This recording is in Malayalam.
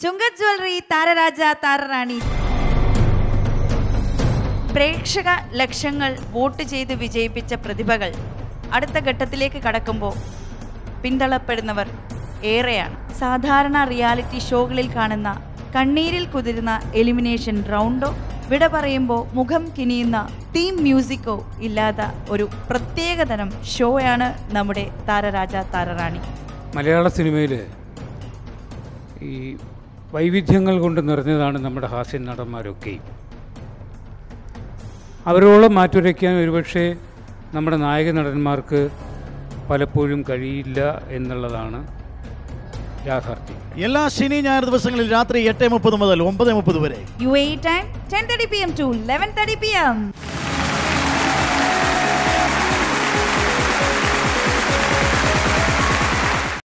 ചുങ്കത് ജ്വല്ലറി താരരാജ താരറാണി പ്രേക്ഷക ലക്ഷങ്ങൾ വോട്ട് ചെയ്ത് വിജയിപ്പിച്ച പ്രതിഭകൾ അടുത്ത ഘട്ടത്തിലേക്ക് കടക്കുമ്പോൾ പിന്തള്ളപ്പെടുന്നവർ ഏറെയാണ് സാധാരണ റിയാലിറ്റി ഷോകളിൽ കാണുന്ന കണ്ണീരിൽ കുതിരുന്ന എലിമിനേഷൻ റൗണ്ടോ വിട പറയുമ്പോൾ മുഖം കിനിയുന്ന തീം മ്യൂസിക്കോ ഇല്ലാത്ത ഒരു പ്രത്യേകതരം ഷോയാണ് നമ്മുടെ താരരാജ താരറാണി മലയാള സിനിമയിൽ ഈ വൈവിധ്യങ്ങൾ കൊണ്ട് നിറഞ്ഞതാണ് നമ്മുടെ ഹാസ്യ നടന്മാരൊക്കെയും അവരോളം മാറ്റുരയ്ക്കാൻ ഒരുപക്ഷെ നമ്മുടെ നായക നടന്മാർക്ക് പലപ്പോഴും കഴിയില്ല എന്നുള്ളതാണ് യാഥാർത്ഥ്യം എല്ലാ ശനി ഞായർ ദിവസങ്ങളിൽ രാത്രി എട്ട് മുപ്പത് മുതൽ ഒമ്പത് മുപ്പത് വരെ U A time ten thirty P M to eleven thirty P M